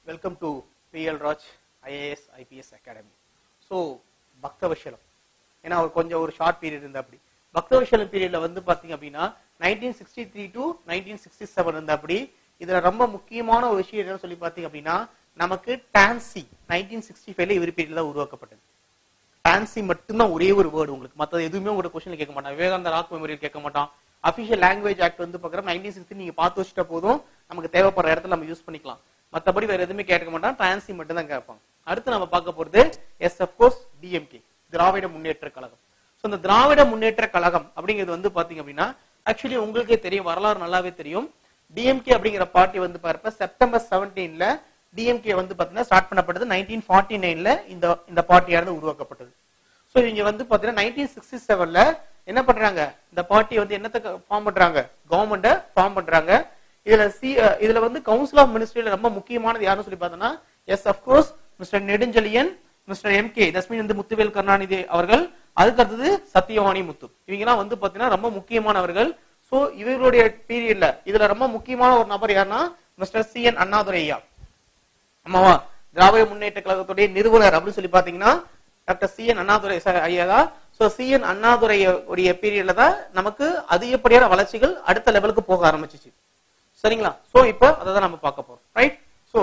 welcome to BL Raj IAS IPS academy so Bhaktavatsalam ஏன்னா அவர் கொஞ்சம் ஒரு ஷார்ட் பீரியட் இருந்தா அப்படி பக்தவசலம் பீரியட்ல வந்து பாத்தீங்க அப்படின்னா nineteen sixty three to nineteen sixty seven இருந்தா அப்படி இதுல ரொம்ப முக்கியமான ஒரு விஷயம் என்னன்னு சொல்லி பாத்தீங்க அப்படின்னா நமக்கு டான்சி நைன்டீன் சிக்ஸ்டி ஃபைவ்ல இவர் பீரியட்ல உருவாக்கப்பட்டது டான்சி மட்டும்தான் ஒரே ஒரு வேர்டு உங்களுக்கு மற்றது எதுவுமே உங்களோட கொஸ்டின்ல கேட்க மாட்டான் விவேகானந்த ராக் மெமோரியல் கேட்க மாட்டான் அபிஷியல் லாங்குவேஜ் ஆக்ட் வந்து பாக்குற நைன்டீன் சிக்ஸ்டி நீங்க பார்த்து வச்சுட்டா போதும் நமக்கு தேவைப்படுற இடத்துல நம்ம யூஸ் பண்ணிக்கலாம் மத்தபடி வேற எதுவுமே கேட்க மாட்டான் டான்சி மட்டும் தான் கேட்பாங்க அடுத்து நம்ம பார்க்க போறது yes course DMK Dravida Munnetra Kazhagam so இந்த திராவிட முன்னேற்ற கழகம் அப்படிங்கிறது வந்து பாத்தீங்க அப்படின்னா ஆக்சுவலி உங்களுக்கே தெரியும் வரலாறு நல்லாவே தெரியும் டிஎம்கே அப்படிங்கிற பார்ட்டி வந்து பாருப்ப செப்டம்பர் செவன்டீன்ல டிஎம்கே வந்து பாத்தீங்கன்னா ஸ்டார்ட் பண்ணப்பட்டது நைன்டீன் ஃபார்ட்டி நைன்ல இந்த இந்த பார்ட்டியானது உருவாக்கப்பட்டது சோ இங்க வந்து பாத்தீங்கன்னா நைன்டீன் சிக்ஸ்டி செவன்ல என்ன பண்றாங்க இந்த பார்ட்டி வந்து என்னத்தை ஃபார்ம் பண்றாங்க கவர்மெண்ட ஃபார்ம் பண்றாங்க இதுல சி இதுல வந்து கவுன்சில் ஆஃப் மினிஸ்ட்ரியில ரொம்ப முக்கியமானது யாருன்னு சொல்லி பார்த்தோம்னா yes of course mister Nedunchezhiyan mister M K தஸ்மின் வந்து முத்துவேல் கருணாநிதி அவர்கள் அதுக்கு அடுத்தது சத்தியவாணி முத்து இவங்க எல்லாம் வந்து பாத்தீங்கன்னா ரொம்ப முக்கியமானவர்கள் சோ இவர்களுடைய பீரியட்ல இதுல ரொம்ப முக்கியமான ஒரு நபர் யாருன்னா மிஸ்டர் சி என் அண்ணாதுரை ஐயா ஆமாவா திராவிட முன்னேற்ற கழகத்துடைய நிறுவனர் அப்படின்னு சொல்லி பாத்தீங்கன்னா doctor C N Annadurai sir ஐயா தான் சோ சி என் அண்ணாதுரை உடைய பீரியட்ல தான் நமக்கு அதிகப்படியான வளர்ச்சிகள் அடுத்த லெவலுக்கு போக ஆரம்பிச்சிச்சு சரிங்களா சோ இப்போ அதை தான் நம்ம பார்க்க போறோம் right so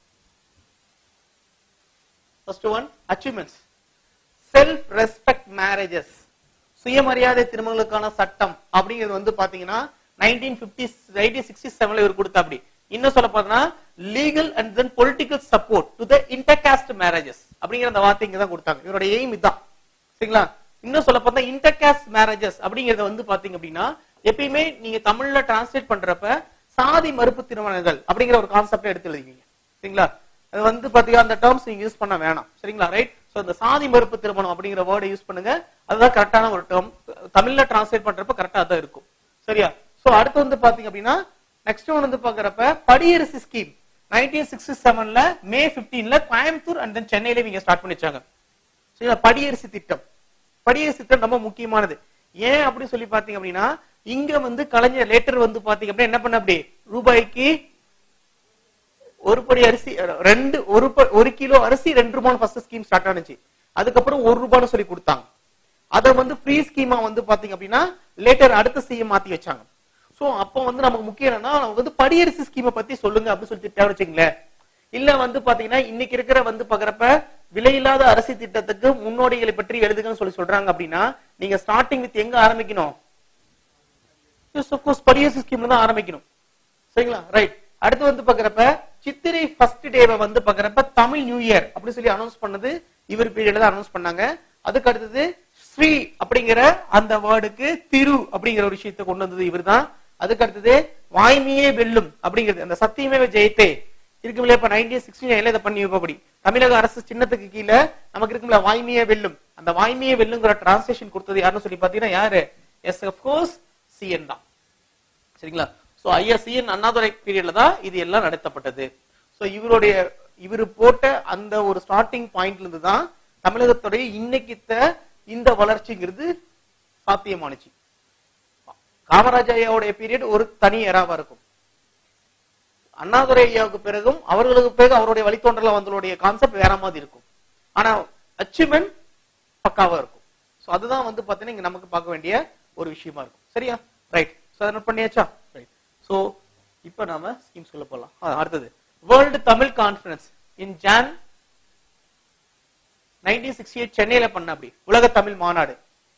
first one achievements self respect marriages சுயமரியாதை திருமணங்களுக்கான சட்டம் அப்படிங்கிறது வந்து பாத்தீங்கன்னா நைன்டீன் பிப்டி நைன்டீன் சிக்ஸ்டி செவன்ல இவர் கொடுத்த அப்படி இன்னும் சொல்ல போனா legal and then political support to the intercaste marriages அப்படிங்கிற அந்த வார்த்தை இங்க தான் கொடுத்தாங்க இவரோட எய்ம் இதுதான் சரிங்களா இன்னும் சொல்ல பார்த்தா இன்டர்காஸ்ட் மேரேஜஸ் அப்படிங்கறத வந்து பாத்தீங்க அப்படின்னா எப்பயுமே நீங்க தமிழ்ல டிரான்ஸ்லேட் பண்றப்ப சாதி மறுப்பு திருமணங்கள் அப்படிங்கிற ஒரு கான்செப்ட் எடுத்து எழுதிங்க சரிங்களா அது வந்து பாத்தீங்கன்னா அந்த டேர்ம்ஸ் நீங்க யூஸ் பண்ண வேணாம் சரிங்களா ரைட் சோ இந்த சாதி மறுப்பு திருமணம் அப்படிங்கிற வேர்டை யூஸ் பண்ணுங்க அதுதான் கரெக்டான ஒரு டேர்ம் தமிழ்ல டிரான்ஸ்லேட் பண்றப்ப கரெக்டா தான் இருக்கும் சரியா சோ அடுத்து வந்து பாத்தீங்க அப்படின்னா நெக்ஸ்ட் ஒன் வந்து பாக்குறப்ப படியரசு ஸ்கீம் நைன்டீன் சிக்ஸ்டி செவன்ல மே பிப்டீன்ல கோயம்புத்தூர் அண்ட் தென் சென்னையில இவங்க ஸ்டார்ட் பண்ணி வச்சாங்க சரிங்களா படியரசு திட்டம் படியரசு திட்டம் ரொம்ப முக்கியமானது ஏன் அப்படி சொல்லி பாத்தீங்க அப்படின்னா இங்க வந்து கலைஞர் லேட்டர் வந்து பாத்தீங்க அப்படின்னா என்ன பண்ண அப்படி ரூபாய்க்கு ஒரு படி அரிசி ரெண்டு ஒரு ஒரு கிலோ அரிசி ரெண்டு ரூபாய் ஃபர்ஸ்ட் ஸ்கீம் ஸ்டார்ட் ஆனிச்சு அதுக்கப்புறம் ஒரு ரூபான்னு சொல்லி கொடுத்தாங்க அத வந்து ஃப்ரீ ஸ்கீமா வந்து பாத்தீங்க அப்படின்னா லேட்டர் அடுத்த சிஎம் மாத்தி வச்சாங்க சோ அப்போ வந்து நமக்கு முக்கியம் என்னன்னா நமக்கு வந்து படியரசு ஸ்கீமை பத்தி சொல்லுங்க அப்படின்னு சொல்லிட்டு வச்சுங்களேன் இல்ல வந்து பாத்தீங்கன்னா இன்னைக்கு இருக்கிற வந்து பாக்குறப்ப விலையில்லாத அரசு திட்டத்துக்கு முன்னோடிகளை பற்றி எழுதுங்கன்னு சொல்லி சொல்றாங்க அப்படின்னா நீங்க ஸ்டார்டிங் வித் எங்க ஆரம்பிக்கணும் படியரசு ஸ்கீம்ல தான் ஆரம்பிக்கணும் சரிங்களா ரைட் அடுத்து வந்து பாக்குறப்ப சித்திரை ஃபர்ஸ்ட் டேவை வந்து பாக்குறப்ப தமிழ் நியூ இயர் அப்படின்னு சொல்லி அனௌன்ஸ் பண்ணது இவர் பீரியட்ல தான் அனௌன்ஸ் பண்ணாங்க அதுக்கு அடுத்தது ஸ்ரீ அப்படிங்கிற அந்த வேர்டுக்கு திரு அப்படிங்கிற ஒரு விஷயத்தை கொண்டு வந்தது இவர் தான் அதுக்கு அடுத்தது வாய்மையே வெல்லும் அப்படிங்கிறது அந்த சத்தியமே ஜெயத்தே இருக்குமில்ல இப்ப நைன்டீன் சிக்ஸ்டி நைன்ல இதை பண்ணி வைப்பபடி தமிழக அரசு சின்னத்துக்கு கீழே நமக்கு இருக்கும்ல வாய்மையே வெல்லும் அந்த வாய்மையே வெல்லுங்கிற டிரான்ஸ்லேஷன் கொடுத்தது யாருன்னு சொல்லி பாத்தீங்கன்னா யாரு எஸ் கோர்ஸ் சிஎன் தான் சரிங்களா சோ ஐயா சிஎன் அண்ணாதுரை பீரியட்ல தான் இது எல்லாம் நடத்தப்பட்டது சோ இவருடைய இவர் போட்ட அந்த ஒரு ஸ்டார்டிங் பாயிண்ட்ல இருந்து தான் தமிழகத்துடைய இன்னைக்கு இந்த வளர்ச்சிங்கிறது சாத்தியமானுச்சு காமராஜ் ஐயாவுடைய பீரியட் ஒரு தனி எராவா இருக்கும் அண்ணாதுரை ஐயாவுக்கு பிறகும் அவர்களுக்கு பிறகு அவருடைய வழித்தோன்றல வந்தவருடைய கான்செப்ட் வேற மாதிரி இருக்கும் ஆனா அச்சீவ்மெண்ட் பக்காவா இருக்கும் சோ அதுதான் வந்து பாத்தீங்கன்னா இங்க நமக்கு பார்க்க வேண்டிய ஒரு விஷயமா இருக்கும் சரியா ரைட் சோ அதை நோட் பண்ணியாச்சா ரைட் சோ இப்ப நாம ஸ்கீம்ஸ்குள்ள போலாம் அடுத்தது world Tamil conference in Jan nineteen sixty eight சென்னையில பண்ண அப்படி உலக தமிழ் மாநாடு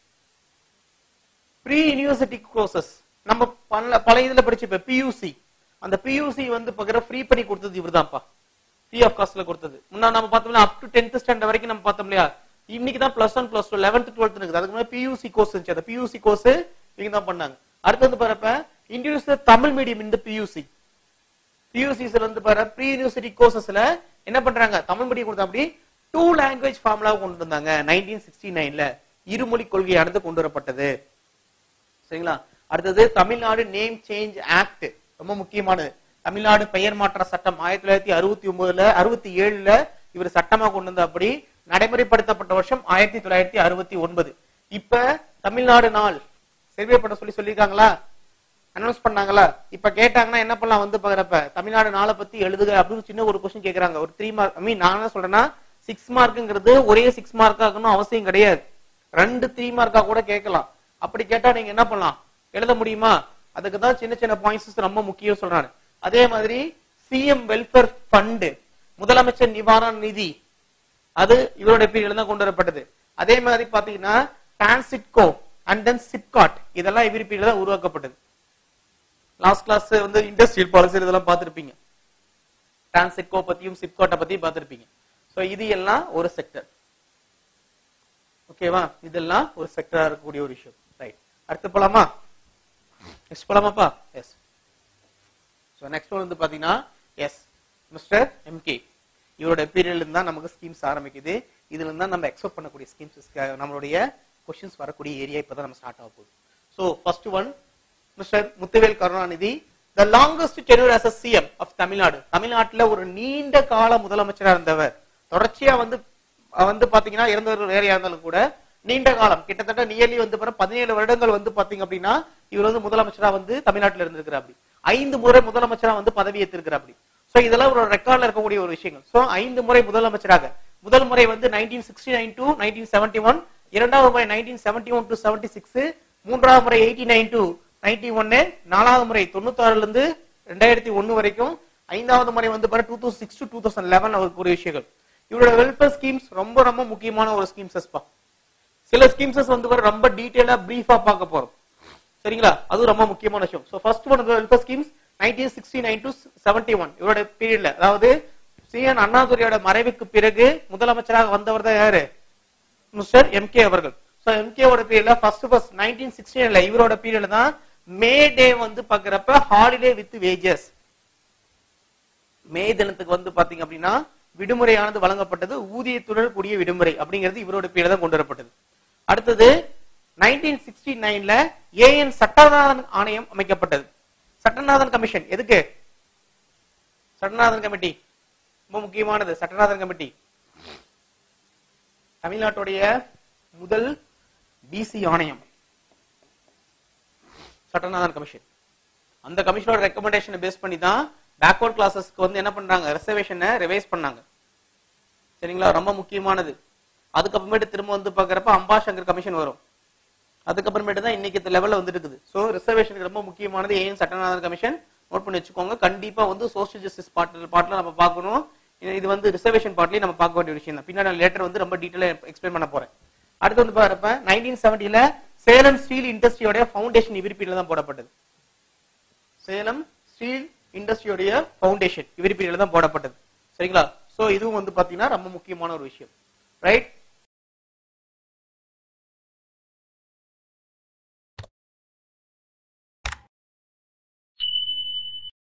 ப்ரீ யூனிவர்சிட்டி கோர்சஸ் நம்ம பல பல இதுல படிச்ச பியூசி அந்த பியூசி வந்து பகிர ஃப்ரீ பண்ணி கொடுத்தது இவர் தான்ப்பா ஃப்ரீ ஆஃப் காஸ்ட்ல கொடுத்தது முன்னா நம்ம பார்த்தோம்னா அப் டு டென்த் ஸ்டாண்டர்ட் வரைக்கும் நம்ம பார்த்தோம் இல்லையா இன்னைக்கு தான் plus one plus two eleventh twelfth இருக்குது அதுக்கு முன்னாடி பியூசி கோர்ஸ் இருந்துச்சு அந்த பியூசி கோர்ஸ் இவங்க தான் பண்ணாங்க அடுத்து வந்து பாருப்ப இன்ட்ரடியூஸ் தமிழ் மீடியம் இந்த பியூசி பியூசிஸ்ல வந்து பாரு ப்ரீ யூனிவர்சிட்டி கோர்சஸ்ல என்ன பண்றாங்க தமிழ் மீடியம் கொடுத்தா அப்படி டூ லாங்குவேஜ் ஃபார்முலா கொண்டு வந்தாங்க நைன்டீன் சிக்ஸ்டி நைன்ல இருமொழி கொள்கையானது கொண்டு வரப்பட்டது சரிங்களா அடுத்தது தமிழ்நாடு நேம் சேஞ்ச் ஆக்ட் ரொம்ப முக்கியமானது தமிழ்நாடு பெயர் மாற்ற சட்டம் ஆயிரத்தி தொள்ளாயிரத்தி அறுபத்தி ஒன்பதுல அறுபத்தி ஏழுல இவர் சட்டமா கொண்டு வந்த அப்படி நடைமுறைப்படுத்தப்பட்ட வருஷம் ஆயிரத்தி தொள்ளாயிரத்தி அறுபத்தி ஒன்பது இப்ப தமிழ்நாடு நாள் சர்வே பண்ண சொல்லி சொல்லியிருக்காங்களா அனௌன்ஸ் பண்ணாங்கல்ல இப்ப கேட்டாங்கன்னா என்ன பண்ணலாம் வந்து பாக்குறப்ப தமிழ்நாடு நாளை பத்தி எழுதுக அப்படின்னு சின்ன ஒரு கொஸ்டின் கேக்குறாங்க ஒரு த்ரீ மார்க் ஐ மீன் நான் என்ன சொல்றேன்னா சிக்ஸ் மார்க்குங்கிறது ஒரே சிக்ஸ் மார்க் ஆகணும் அவசியம் கிடையாது ரெண்டு த்ரீ மார்க்கா கூட கேட்கலாம் அப்படி கேட்டா நீங்க என்ன பண்ணலாம் எழுத முடியுமா அதுக்கு தான் சின்ன சின்ன பாயிண்ட்ஸ் ரொம்ப முக்கியம் சொல்றாரு அதே மாதிரி சிஎம் வெல்ஃபேர் ஃபண்ட் முதலமைச்சர் நிவாரண நிதி அது இவருடைய பீரியட்ல தான் கொண்டு வரப்பட்டது அதே மாதிரி பாத்தீங்கன்னா டிரான்சிட்கோ அண்ட் தென் சிப்காட் இதெல்லாம் இவர் பீரியட்ல தான் உருவாக்கப்பட்டது லாஸ்ட் கிளாஸ் வந்து இண்டஸ்ட்ரியல் பாலிசி இதெல்லாம் பார்த்திருப்பீங்க டிரான்சிட்கோ பத்தியும் சிப்காட்டை பத்தியும் பார்த்திருப்பீங்க சோ இது எல்லாம் ஒரு செக்டர் ஓகேவா இதெல்லாம் ஒரு செக்டரா இருக்கக்கூடிய ஒரு விஷயம் ரைட் அடுத்து போலாமா நெக்ஸ்ட் போலாமாப்பா எஸ் ஸோ நெக்ஸ்ட் வந்து பாத்தீங்கன்னா எஸ் மிஸ்டர் எம்கே இவரோட பீரியட்ல இருந்து தான் நமக்கு ஸ்கீம்ஸ் ஆரம்பிக்குது இதுல இருந்து தான் நம்ம எக்ஸ்பெக்ட் பண்ணக்கூடிய ஸ்கீம்ஸ் நம்மளுடைய கொஸ்டின்ஸ் வரக்கூடிய ஏரியா இப்பதான் நம்ம ஸ்டார்ட் ஆக போகுது so first one mister Muthuvel Karunanidhi the longest tenure as a CM of Tamil Nadu தமிழ்நாட்டுல ஒரு நீண்ட கால முதலமைச்சரா இருந்தவர் தொடர்ச்சியா வந்து அஹ் வந்து பாத்தீங்கன்னா இறந்தவர் வேறையா இருந்தாலும் கூட நீண்ட காலம் கிட்டத்தட்ட நியர்லி வந்து பாத்தீங்கன்னா பதினேழு வருடங்கள் வந்து பாத்தீங்க அப்படின்னா இவர் வந்து முதலமைச்சரா வந்து தமிழ்நாட்டுல இருந்திருக்கிறார் அப்படி ஐந்து முறை முதலமைச்சரா வந்து பதவி ஏற்றிருக்கிறார் அப்படி சோ இதெல்லாம் ஒரு ரெக்கார்ட்ல இருக்கக்கூடிய ஒரு விஷயங்கள் சோ ஐந்து முறை முதலமைச்சராக முதல் முறை வந்து nineteen sixty nine to nineteen seventy one இரண்டாவது முறை nineteen seventy one to seventy six மூன்றாவது முறை எயிட்டி நைன் டு நைன்டி ஒன்னு நாலாவது முறை தொண்ணூத்தாறுல இருந்து ரெண்டாயிரத்தி ஒன்னு வரைக்கும் ஐந்தாவது முறை வந்து பாரு two thousand six to two thousand eleven ஒரு விஷயங்கள் இவரோட வெல்ஃபேர் ஸ்கீம்ஸ் ரொம்ப ரொம்ப முக்கியமான ஒரு ஸ்கீம்ஸஸ்பா சில ஸ்கீம்ஸஸ் வந்து பாரு ரொம்ப டீடைலா பிரீஃபா பார்க்க போறோம் சரிங்களா அது ரொம்ப முக்கியமான விஷயம் so first one welfare schemes nineteen sixty nine to seventy one இவரோட பீரியட்ல அதாவது சிஎன் அண்ணாதுரையோட மறைவுக்கு பிறகு முதலமைச்சராக வந்தவர் தான் யாரு மிஸ்டர் எம்கே அவர்கள் சோ எம்கே ஓட பீரியட்ல ஃபர்ஸ்ட் ஃபர்ஸ்ட் நைன்டீன் சிக்ஸ்டி நைன்ல இவரோட பீரியட்ல தான் மே டே வந்து பாக்குறப்ப ஹாலிடே வித் வேஜஸ் மே தினத்துக்கு வந்து பாத்தீங்க அப்படின்னா விடுமுறையானது வழங்கப்பட்டது ஊதியத்துடன் கூடிய விடுமுறை அப்படிங்கிறது இவரோட பீரியட் தான் கொண்டு வரப்பட்டது அடுத்தது நைன்டீன் சிக்ஸ்டி நைன்ல ஏஎன் சட்டநாதன் ஆணையம் அமைக்கப்பட்டது சட்டநாதன் கமிஷன் எதுக்கு சட்டநாதன் கமிட்டி ரொம்ப முக்கியமானது சட்டநாதன் கமிட்டி தமிழ்நாட்டுடைய முதல் பிசி ஆணையம் சட்டநாதன் கமிஷன் அந்த கமிஷனோட ரெக்கமெண்டேஷனை பேஸ் பண்ணி தான் பேக்வர்ட் கிளாஸஸ்க்கு வந்து என்ன பண்றாங்க ரிசர்வேஷனை ரிவைஸ் பண்ணாங்க சரிங்களா ரொம்ப முக்கியமானது அதுக்கப்புறமேட்டு திரும்ப வந்து பாக்குறப்ப அம்பாசங்கர் கமிஷன் வரும் அதுக்கப்புறமேட்டு தான் இன்னைக்கு இந்த லெவல்ல வந்துட்டு இருக்குது ஸோ ரிசர்வேஷனுக்கு ரொம்ப முக்கியமானது ஏன் சட்டநாதன் கமிஷன் நோட் பண்ணி வச்சுக்கோங்க கண்டிப்பா வந்து சோசியல் ஜஸ்டிஸ் பார்ட் பார்ட்ல நம்ம பார்க்கணும் இது- இது வந்து ரிசர்வேஷன் பார்ட்லயும் நம்ம பார்க்க வேண்டிய விஷயம் தான் பின்னாடி லேட்டர் வந்து ரொம்ப டீட்டெயிலா எக்ஸ்பிளைன் பண்ண போறேன் அடுத்து வந்து பாருப்ப நைன்டீன் செவன்டில சேலம் ஸ்டீல் இண்டஸ்ட்ரியோட ஃபவுண்டேஷன் இவிரிப்பீல தான் போடப்பட்டது சேலம் ஸ்டீல் இண்டஸ்ட்ரியோடைய ஃபவுண்டேஷன் இவர் பீரியட்ல தான் போடப்பட்டது சரிங்களா சோ இதுவும் வந்து பாத்தீங்கன்னா ரொம்ப முக்கியமான ஒரு விஷயம் ரைட்